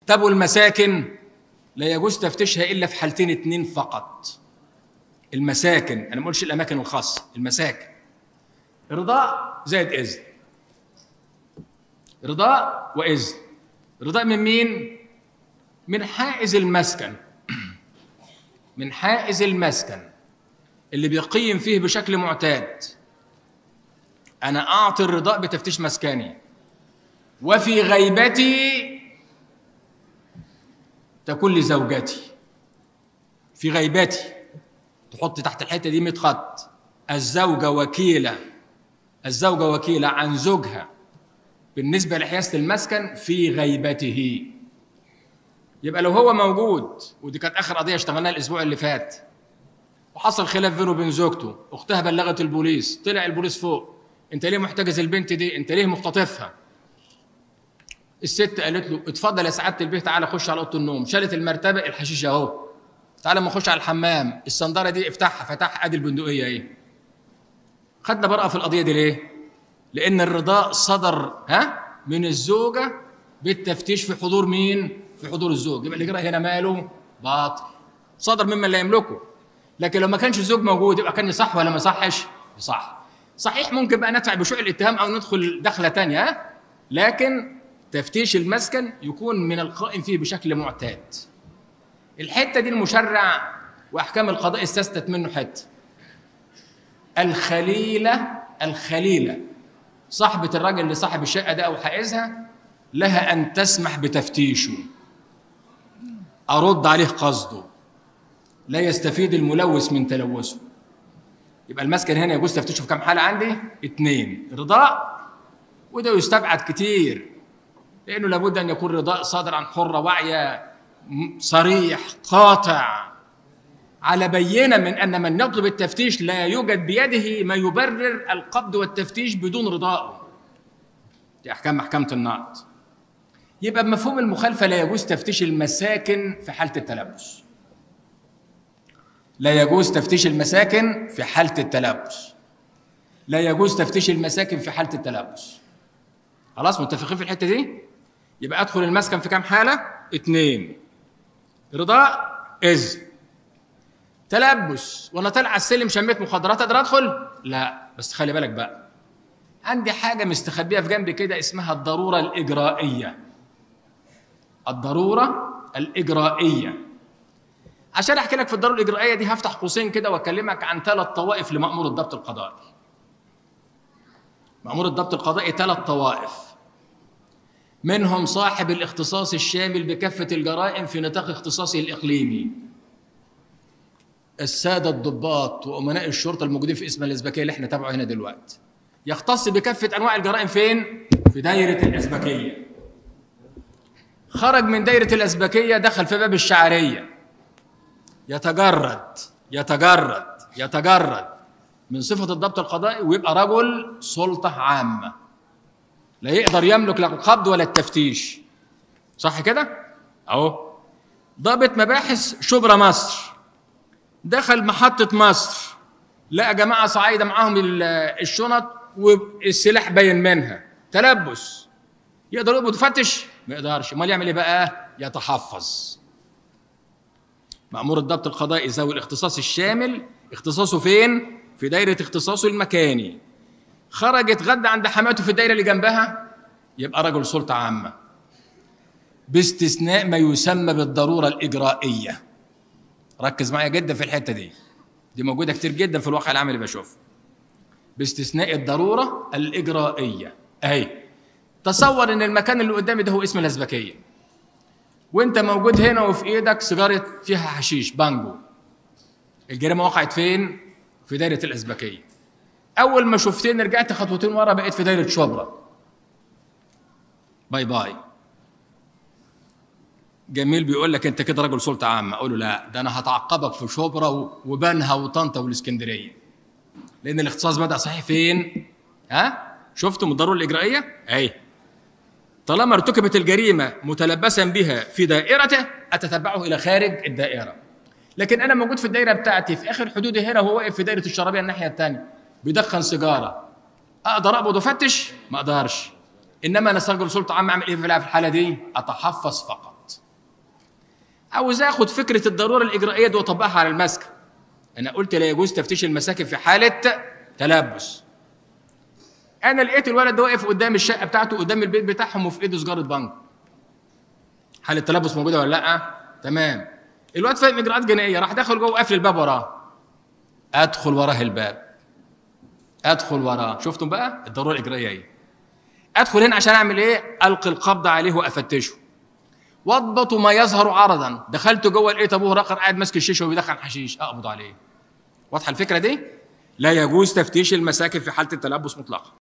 طب والمساكن لا يجوز تفتيشها الا في حالتين اتنين فقط المساكن انا ما بقولش الاماكن الخاصه المساكن رضاء زائد اذن رضاء واذن رضاء من مين من حائز المسكن من حائز المسكن اللي بيقيم فيه بشكل معتاد انا اعطي الرضاء بتفتيش مسكني وفي غيبتي تكون لزوجتي في غيبتي تحط تحت الحته دي 100 خط الزوجه وكيله الزوجه وكيله عن زوجها بالنسبه لحيازه المسكن في غيبته يبقى لو هو موجود ودي كانت اخر قضيه اشتغلناها الاسبوع اللي فات وحصل خلاف بينه وبين زوجته اختها بلغت البوليس طلع البوليس فوق انت ليه محتجز البنت دي انت ليه مختطفها الست قالت له اتفضل يا سعاده البيه تعالى خش على اوضه النوم شالت المرتبه الحشيش اهو تعالى ما نخش على الحمام الصنداره دي افتحها فتحها ادي البندقيه ايه خدنا براءه في القضيه دي ليه لان الرضاء صدر ها من الزوجه بالتفتيش في حضور مين في حضور الزوج يبقى الاجراء هنا ماله باطل صدر ممن لا يملكه لكن لو ما كانش الزوج موجود يبقى كان يصح ولا ما يصحش يصح صحيح ممكن بقى ندفع بشوع الاتهام او ندخل دخله تانية ها لكن تفتيش المسكن يكون من القائم فيه بشكل معتاد الحته دي المشرع واحكام القضاء استثنت منه حته الخليله الخليله صاحبه الراجل اللي صاحب الشقه ده او حائزها لها ان تسمح بتفتيشه ارد عليه قصده لا يستفيد الملوث من تلوثه يبقى المسكن هنا يجوز تفتيشه في كام حاله عندي اثنين رضاء وده يستبعد كتير لانه لابد ان يكون رضاء صادر عن حره واعيه صريح قاطع على بينه من ان من يطلب التفتيش لا يوجد بيده ما يبرر القبض والتفتيش بدون رضائه دي احكام محكمه النقض يبقى بمفهوم المخالفه لا يجوز تفتيش المساكن في حاله التلبس لا يجوز تفتيش المساكن في حاله التلبس لا يجوز تفتيش المساكن في حاله التلبس خلاص متفقين في الحته دي يبقى ادخل المسكن في كام حاله اتنين رضاء اذن تلبس وانا طالع على السلم شميت مخدرات اقدر ادخل لا بس خلي بالك بقى عندي حاجه مستخبيه في جنبي كده اسمها الضروره الاجرائيه الضروره الاجرائيه عشان احكي لك في الضروره الاجرائيه دي هفتح قوسين كده واكلمك عن ثلاث طوائف لمامور الضبط القضائي مامور الضبط القضائي ثلاث طوائف منهم صاحب الاختصاص الشامل بكافه الجرائم في نطاق اختصاصه الاقليمي الساده الضباط وامناء الشرطه الموجودين في اسم الازبكيه اللي احنا تابعه هنا دلوقتي يختص بكافه انواع الجرائم فين في دايره الازبكيه خرج من دايره الازبكيه دخل في باب الشعريه يتجرد يتجرد يتجرد من صفه الضبط القضائي ويبقى رجل سلطه عامه لا يقدر يملك لا القبض ولا التفتيش صح كده اهو ضابط مباحث شبرا مصر دخل محطة مصر لقى جماعة صعايدة معاهم الشنط والسلاح باين منها تلبس يقدر يقبض يفتش ما يقدرش امال يعمل ايه بقى يتحفظ مأمور الضبط القضائي ذوي الاختصاص الشامل اختصاصه فين في دايرة اختصاصه المكاني خرج اتغدى عند حماته في الدايرة اللي جنبها يبقى رجل سلطة عامة باستثناء ما يسمى بالضرورة الإجرائية ركز معايا جدا في الحته دي دي موجوده كتير جدا في الواقع العملي بشوف باستثناء الضروره الاجرائيه اهي تصور ان المكان اللي قدامي ده هو اسم الازبكيه وانت موجود هنا وفي ايدك سيجاره فيها حشيش بانجو الجريمه وقعت فين في دايره الازبكيه اول ما شفتني رجعت خطوتين ورا بقيت في دايره شبرا باي باي جميل بيقول لك انت كده راجل سلطه عامه اقول له لا ده انا هتعقبك في شبرا وبنها وطنطا والاسكندريه لان الاختصاص بدا صحيح فين ها شفتم الضروره الاجرائيه اهي طالما ارتكبت الجريمه متلبسا بها في دائرته اتتبعه الى خارج الدائره لكن انا موجود في الدائره بتاعتي في اخر حدودي هنا وهو واقف في دائره الشرابيه الناحيه الثانيه بيدخن سيجاره اقدر اقبض وافتش ما اقدرش انما انا راجل سلطه عامه اعمل ايه في الحاله دي اتحفظ فقط عاوز اخد فكره الضروره الاجرائيه دي واطبقها على المسكن انا قلت لا يجوز تفتيش المساكن في حاله تلبس انا لقيت الولد ده واقف قدام الشقه بتاعته قدام البيت بتاعهم وفي ايده سجاره بنك هل التلبس موجوده ولا لا تمام الواد فاهم اجراءات جنائيه راح داخل جوه قافل الباب وراه ادخل وراه الباب ادخل وراه شفتم بقى الضروره الاجرائيه ايه ادخل هنا عشان اعمل ايه القي القبض عليه وافتشه واضبط ما يظهر عرضا دخلت جوه لقيت ابوه راقر قاعد ماسك الشيشه وبيدخن حشيش اقبض عليه واضحه الفكره دي لا يجوز تفتيش المساكن في حاله التلبس مطلقا